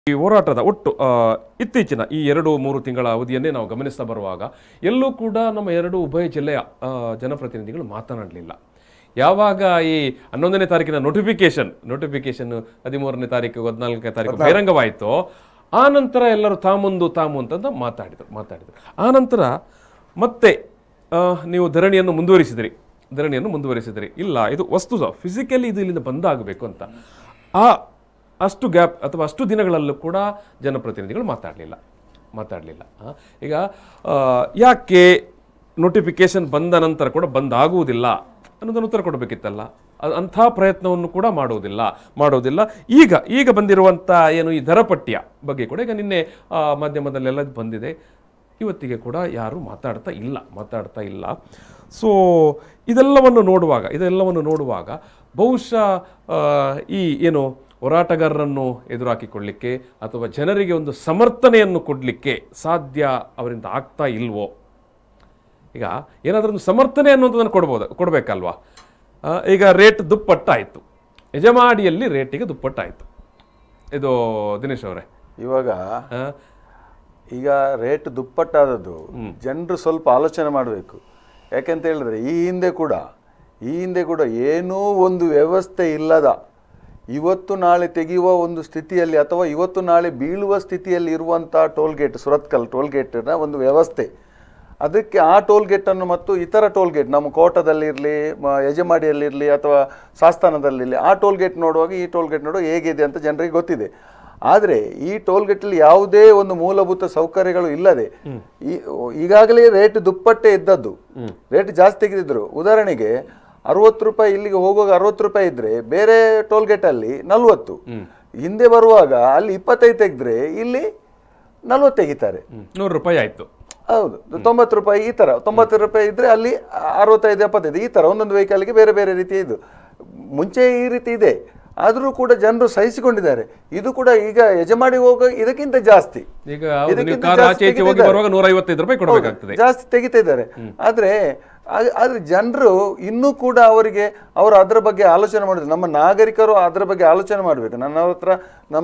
ಈ ಹೋರಾಟದ ಒಟ್ಟು ಆ, ಇತ್ತೀಚಿನ ಈ ಎರಡು ಮೂರು ತಿಂಗಳ ಅವಧಿಯನ್ನೇ ನಾವು ಗಮನಿಸ್ತಾ ಬರುವಾಗ ಎಲ್ಲೂ ಕೂಡ ನಮ್ಮ ಎರಡು ಉಭಯ ಜಿಲ್ಲೆಯ ಆ, ಜನಪ್ರತಿನಿಧಿಗಳು ಮಾತನಾಡಲಿಲ್ಲ ಯಾವಾಗ ಈ ಹನ್ನೊಂದನೇ ತಾರೀಕಿನ ನೋಟಿಫಿಕೇಶನ್ ನೋಟಿಫಿಕೇಶನ್ ಹದಿಮೂರನೇ ತಾರೀಕು ಹದಿನಾಲ್ಕನೇ ತಾರೀಕು ಬಹಿರಂಗವಾಯಿತು ಆ ನಂತರ ಎಲ್ಲರೂ ತಾಮುಂದು ತಾಮು ಅಂತಂದ ಮಾತಾಡಿದರು ಮಾತಾಡಿದರು ಆ ನಂತರ ಮತ್ತೆ ಆ, ನೀವು ಧರಣಿಯನ್ನು ಮುಂದುವರಿಸಿದಿರಿ ಧರಣಿಯನ್ನು ಮುಂದುವರಿಸಿದಿರಿ ಇಲ್ಲ ಇದು ವಸ್ತುತ ಫಿಸಿಕಲಿ ಇದು ಇಲ್ಲಿಂದ ಬಂದಾಗಬೇಕು ಅಂತ ಆ ಅಷ್ಟು ಗ್ಯಾಪ್ ಅಥವಾ ಅಷ್ಟು ದಿನಗಳಲ್ಲೂ ಕೂಡ ಜನಪ್ರತಿನಿಧಿಗಳು ಮಾತಾಡಲಿಲ್ಲ ಮಾತಾಡಲಿಲ್ಲ ಈಗ ಆ, ಯಾಕೆ ನೋಟಿಫಿಕೇಶನ್ ಬಂದ ನಂತರ ಕೂಡ ಬಂದಾಗುವುದಿಲ್ಲ ಅನ್ನೋದನ್ನು ಉತ್ತರ ಕೊಡಬೇಕಿತ್ತಲ್ಲ ಅ- ಅಂಥ ಪ್ರಯತ್ನವನ್ನು ಕೂಡ ಮಾಡುವುದಿಲ್ಲ ಮಾಡುವುದಿಲ್ಲ ಈಗ ಈಗ ಬಂದಿರುವಂಥ ಏನು ಈ ದರಪಟ್ಟಿಯ ಬಗ್ಗೆ ಕೂಡ ಈಗ ನಿನ್ನೆ ಆ, ಮಾಧ್ಯಮದಲ್ಲೆಲ್ಲ ಇದು ಬಂದಿದೆ ಇವತ್ತಿಗೆ ಕೂಡ ಯಾರು ಮಾತಾಡ್ತಾ ಇಲ್ಲ ಮಾತಾಡ್ತಾ ಇಲ್ಲ ಸೊ ಇದೆಲ್ಲವನ್ನು ನೋಡುವಾಗ ಇದೆಲ್ಲವನ್ನು ನೋಡುವಾಗ ಬಹುಶಃ ಆ, ಈ ಏನು ಹೋರಾಟಗಾರರನ್ನು ಎದುರಾಕಿಕೊಳ್ಳಿಕ್ಕೆ ಅಥವಾ ಜನರಿಗೆ ಒಂದು ಸಮರ್ಥನೆಯನ್ನು ಕೊಡಲಿಕ್ಕೆ ಸಾಧ್ಯ ಅವರಿಂದ ಆಗ್ತಾ ಇಲ್ವೋ ಈಗ ಏನಾದರೂ ಒಂದು ಸಮರ್ಥನೆ ಅನ್ನುವಂಥದ್ದನ್ನು ಕೊಡ್ಬೋದು ಕೊಡಬೇಕಲ್ವಾ ಆ, ಈಗ ರೇಟ್ ದುಪ್ಪಟ್ಟಾಯಿತು ಯಜಮಾಡಿಯಲ್ಲಿ ರೇಟಿಗೆ ದುಪ್ಪಟ್ಟಾಯಿತು ಇದು ದಿನೇಶ್ ಅವರೇ ಇವಾಗ ಆ, ಈಗ ರೇಟ್ ದುಪ್ಪಟ್ಟಾದದ್ದು ಜನರು ಸ್ವಲ್ಪ ಆಲೋಚನೆ ಮಾಡಬೇಕು ಯಾಕೆಂತ ಹೇಳಿದ್ರೆ ಈ ಹಿಂದೆ ಕೂಡ ಈ ಹಿಂದೆ ಕೂಡ ಏನೂ ಒಂದು ವ್ಯವಸ್ಥೆ ಇಲ್ಲದ ಇವತ್ತು ನಾಳೆ ತೆಗೆಯುವ ಒಂದು ಸ್ಥಿತಿಯಲ್ಲಿ ಅಥವಾ ಇವತ್ತು ನಾಳೆ ಬೀಳುವ ಸ್ಥಿತಿಯಲ್ಲಿ ಇರುವಂಥ ಟೋಲ್ಗೇಟ್ ಸುರತ್ಕಲ್ ಟೋಲ್ಗೇಟಿನ ಒಂದು ವ್ಯವಸ್ಥೆ ಅದಕ್ಕೆ ಆ ಟೋಲ್ಗೇಟನ್ನು ಮತ್ತು ಇತರ ಟೋಲ್ಗೇಟ್ ನಮ್ಮ ಕೋಟದಲ್ಲಿರಲಿ ಯಜಮಾಡಿಯಲ್ಲಿರಲಿ ಅಥವಾ ಸಾಸ್ತಾನದಲ್ಲಿರಲಿ ಆ ಟೋಲ್ಗೇಟ್ ನೋಡುವಾಗ ಈ ಟೋಲ್ಗೇಟ್ ನೋಡುವಾಗ ಹೇಗಿದೆ ಅಂತ ಜನರಿಗೆ ಗೊತ್ತಿದೆ ಆದರೆ ಈ ಟೋಲ್ಗೇಟಲ್ಲಿ ಯಾವುದೇ ಒಂದು ಮೂಲಭೂತ ಸೌಕರ್ಯಗಳು ಇಲ್ಲದೆ ಈ ಈಗಾಗಲೇ ರೇಟ್ ದುಪ್ಪಟ್ಟೆ ಇದ್ದದ್ದು ರೇಟ್ ಜಾಸ್ತಿ ತೆಗೆದಿದ್ರು ಉದಾಹರಣೆಗೆ ಅರವತ್ತು ರೂಪಾಯಿ ಇಲ್ಲಿಗೆ ಹೋಗುವಾಗ ಅರವತ್ತು ರೂಪಾಯಿ ಇದ್ರೆ ಬೇರೆ ಟೋಲ್ಗೇಟಲ್ಲಿ ನಲ್ವತ್ತು ಹಿಂದೆ ಬರುವಾಗ ಅಲ್ಲಿ ಇಪ್ಪತ್ತೈದು ತೆಗೆದ್ರೆ ಇಲ್ಲಿ ನಲ್ವತ್ತು ತೆಗಿತಾರೆ ಹ್ಮ್. ನೂರು ರೂಪಾಯಿ ಆಯಿತು ಹೌದು ತೊಂಬತ್ತು ರೂಪಾಯಿ ಈ ತರ ತೊಂಬತ್ತು ರೂಪಾಯಿ ಇದ್ರೆ ಅಲ್ಲಿ ಅರವತ್ತೈದು ಎಪ್ಪತ್ತೈದು ಈ ತರ ಒಂದೊಂದು ವೆಹಿಕಲ್ಗೆ ಬೇರೆ ಬೇರೆ ರೀತಿ ಇದು ಮುಂಚೆ ಈ ರೀತಿ ಇದೆ ಆದರೂ ಕೂಡ ಜನರು ಸಹಿಸಿಕೊಂಡಿದ್ದಾರೆ ಇದು ಕೂಡ ಈಗ ಯಜಮಾಡಿ ಹೋಗ ಇದಕ್ಕಿಂತ ಜಾಸ್ತಿ ಈಗ ಹೌದು, ನೀವು ಇದಕ್ಕಿಂತ ಕಾರ್ ಜಾಸ್ತಿ ಆಚೆ ಈಚೆ ಹೋಗಿ ತೆಗಿತಿದ್ದಾರೆ. ಬರುವಾಗ ನೂರ ಐವತ್ತೈದು ರೂಪಾಯಿ ಕೊಡಬೇಕಾಗ್ತದೆ ಜಾಸ್ತಿ ತೆಗಿತಾ ಇದ್ದಾರೆ ಆದ್ರೆ ಆ- ಆದ್ರೆ ಜನರು ಇನ್ನೂ ಕೂಡ ಅವರಿಗೆ ಅವರು ಅದರ ಬಗ್ಗೆ ಆಲೋಚನೆ ಮಾಡಿದ್ರು ನಮ್ಮ ನಾಗರಿಕರು ಅದರ ಬಗ್ಗೆ ಆಲೋಚನೆ ಮಾಡಬೇಕು ನನ್ನ ಹತ್ರ ನಮ್ಮ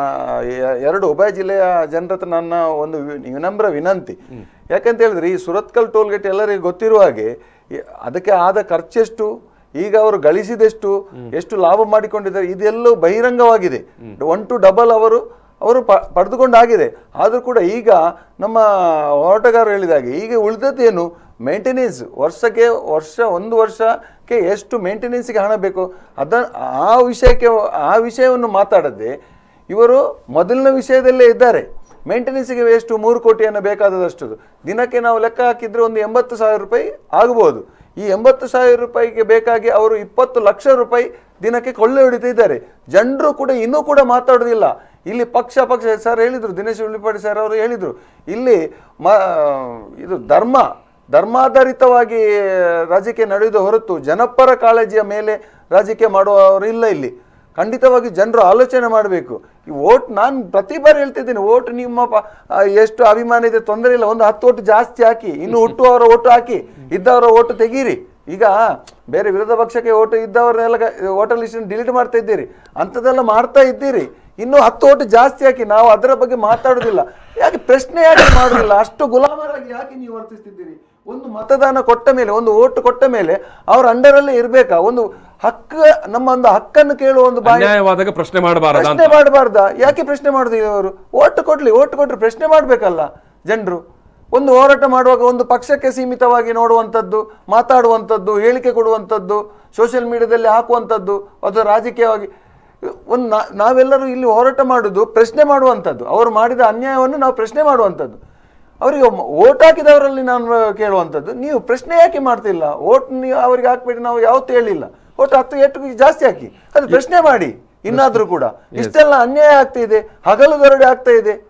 ಎ- ಎರಡು ಉಭಯ ಜಿಲ್ಲೆಯ ಜನರ ಹತ್ರ ನನ್ನ ಒಂದು ವಿ- ವಿನಮ್ರ ವಿನಂತಿ ಯಾಕಂತ ಹೇಳಿದ್ರೆ ಈ ಸುರತ್ಕಲ್ ಟೋಲ್ಗೇಟ್ ಎಲ್ಲರಿಗೂ ಗೊತ್ತಿರುವ ಹಾಗೆ ಈ- ಅದಕ್ಕೆ ಆದ ಖರ್ಚೆಷ್ಟು ಈಗ ಅವರು ಗಳಿಸಿದೆಷ್ಟು ಎಷ್ಟು ಲಾಭ ಮಾಡಿಕೊಂಡಿದ್ದಾರೆ ಇದೆಲ್ಲವೂ ಬಹಿರಂಗವಾಗಿದೆ ಒನ್ ಟು ಡಬಲ್ ಅವರು ಅವರು ಪ ಪಡೆದುಕೊಂಡಾಗಿದೆ ಆದರೂ ಕೂಡ ಈಗ ನಮ್ಮ ಹೋರಾಟಗಾರರು ಹೇಳಿದಾಗೆ ಈಗ ಉಳಿದದ್ದೇನು ಮೇಂಟೆನೆನ್ಸ್ ವರ್ಷಕ್ಕೆ ವರ್ಷ ಒಂದು ವರ್ಷಕ್ಕೆ ಎಷ್ಟು ಮೇಂಟೆನೆನ್ಸ್ಗೆ ಹಣ ಬೇಕು ಅದ ಆ ವಿಷಯಕ್ಕೆ ಆ ವಿಷಯವನ್ನು ಮಾತಾಡದೆ ಇವರು ಮೊದಲಿನ ವಿಷಯದಲ್ಲೇ ಇದ್ದಾರೆ ಮೇಂಟೆನೆನ್ಸ್ಗೆ ಎಷ್ಟು ಮೂರು ಕೋಟಿಯನ್ನು ಬೇಕಾದದಷ್ಟು ದಿನಕ್ಕೆ ನಾವು ಲೆಕ್ಕ ಹಾಕಿದ್ರೆ ಒಂದು ಎಂಬತ್ತು ಸಾವಿರ ರೂಪಾಯಿ ಆಗಬಹುದು ಈ ಎಂಬತ್ತು ಸಾವಿರ ರೂಪಾಯಿಗೆ ಬೇಕಾಗಿ ಅವರು ಇಪ್ಪತ್ತು ಲಕ್ಷ ರೂಪಾಯಿ ದಿನಕ್ಕೆ ಕೊಳ್ಳೆ ಹೊಡಿತಾ ಇದ್ದಾರೆ ಜನರು ಕೂಡ ಇನ್ನೂ ಕೂಡ ಮಾತಾಡೋದಿಲ್ಲ ಇಲ್ಲಿ ಪಕ್ಷ ಪಕ್ಷ ಸರ್ ಹೇಳಿದ್ರು ದಿನೇಶ್ ಉಳ್ಳಿಪಾಡಿ ಸರ್ ಅವರು ಹೇಳಿದ್ರು ಇಲ್ಲಿ ಮ ಇದು ಧರ್ಮ ಧರ್ಮಾಧಾರಿತವಾಗಿ ರಾಜಕೀಯ ನಡೆಯುವುದು ಹೊರತು ಜನಪರ ಕಾಳಜಿಯ ಮೇಲೆ ರಾಜಕೀಯ ಮಾಡುವವರು ಇಲ್ಲ ಇಲ್ಲಿ ಖಂಡಿತವಾಗಿ ಜನರು ಆಲೋಚನೆ ಮಾಡಬೇಕು ಈ ಓಟ್ ನಾನು ಪ್ರತಿ ಬಾರಿ ಹೇಳ್ತಿದ್ದೀನಿ ಓಟ್ ನಿಮ್ಮ ಪ- ಆ, ಎಷ್ಟು ಅಭಿಮಾನ ಇದೆ ತೊಂದರೆ ಇಲ್ಲ ಒಂದು ಹತ್ತು ಓಟು ಜಾಸ್ತಿ ಹಾಕಿ ಇನ್ನು ಹುಟ್ಟುವವರ ಓಟು ಹಾಕಿ ಇದ್ದವರ ಓಟು ತೆಗೀರಿ ಈಗ ಬೇರೆ ವಿರೋಧ ಪಕ್ಷಕ್ಕೆ ಓಟು ಇದ್ದವರನ್ನೆಲ್ಲ ಓಟರ್ ಲಿಸ್ಟ್ ಡಿಲೀಟ್ ಮಾಡ್ತಾ ಇದ್ದೀರಿ ಅಂಥದ್ದೆಲ್ಲ ಮಾಡ್ತಾ ಇದ್ದೀರಿ ಇನ್ನು ಹತ್ತು ಓಟು ಜಾಸ್ತಿ ಹಾಕಿ ನಾವು ಅದರ ಬಗ್ಗೆ ಮಾತಾಡೋದಿಲ್ಲ ಯಾಕೆ ಪ್ರಶ್ನೆ ಯಾಕೆ ಮಾಡೋದಿಲ್ಲ ಅಷ್ಟು ಗುಲಾಮರಾಗಿ ಯಾಕೆ ನೀವು ವರ್ತಿಸ್ತಿದ್ದೀರಿ ಒಂದು ಮತದಾನ ಕೊಟ್ಟ ಮೇಲೆ ಒಂದು ಓಟು ಕೊಟ್ಟ ಮೇಲೆ ಅವ್ರ ಅಂಡರಲ್ಲೇ ಇರ್ಬೇಕಾ ಒಂದು ಹಕ್ಕ ನಮ್ಮ ಒಂದು ಹಕ್ಕನ್ನು ಕೇಳುವ ಒಂದು ಬಾಯಿ ಅನ್ಯಾಯವಾದಾಗ ಪ್ರಶ್ನೆ ಮಾಡಬಾರದ ಅಂತ ಪ್ರಶ್ನೆ ಮಾಡಬಾರ್ದ ಯಾಕೆ ಪ್ರಶ್ನೆ ಮಾಡುದಿಲ್ಲ ಅವರು ಓಟ್ ಕೊಡ್ಲಿ ಓಟ್ ಕೊಟ್ರೆ ಪ್ರಶ್ನೆ ಮಾಡ್ಬೇಕಲ್ಲ ಜನರು ಒಂದು ಹೋರಾಟ ಮಾಡುವಾಗ ಒಂದು ಪಕ್ಷಕ್ಕೆ ಸೀಮಿತವಾಗಿ ನೋಡುವಂಥದ್ದು ಮಾತಾಡುವಂಥದ್ದು ಹೇಳಿಕೆ ಕೊಡುವಂಥದ್ದು ಸೋಷಿಯಲ್ ಮೀಡಿಯಾದಲ್ಲಿ ಹಾಕುವಂಥದ್ದು ಅದು ರಾಜಕೀಯವಾಗಿ ಒಂದು ನಾ- ನಾವೆಲ್ಲರೂ ಇಲ್ಲಿ ಹೋರಾಟ ಮಾಡುದು ಪ್ರಶ್ನೆ ಮಾಡುವಂಥದ್ದು ಅವರು ಮಾಡಿದ ಅನ್ಯಾಯವನ್ನು ನಾವು ಪ್ರಶ್ನೆ ಮಾಡುವಂಥದ್ದು ಅವರಿಗೆ ಓಟ್ ಹಾಕಿದವರಲ್ಲಿ ನಾನು ಕೇಳುವಂಥದ್ದು ನೀವು ಪ್ರಶ್ನೆ ಯಾಕೆ ಮಾಡ್ತಿಲ್ಲ ಓಟ್ ನೀವು ಅವರಿಗೆ ಹಾಕ್ಬಿಟ್ಟು ನಾವು ಯಾವತ್ತೂ ಹೇಳಿಲ್ಲ ಓಟ್ ಹತ್ತು ಎಷ್ಟು ಜಾಸ್ತಿ ಹಾಕಿ ಅದು ಪ್ರಶ್ನೆ ಮಾಡಿ ಇನ್ನಾದ್ರೂ ಕೂಡ ಇಷ್ಟೆಲ್ಲ ಅನ್ಯಾಯ ಆಗ್ತಾ ಇದೆ ಹಗಲು ದೊರಡೆ ಆಗ್ತಾ ಇದೆ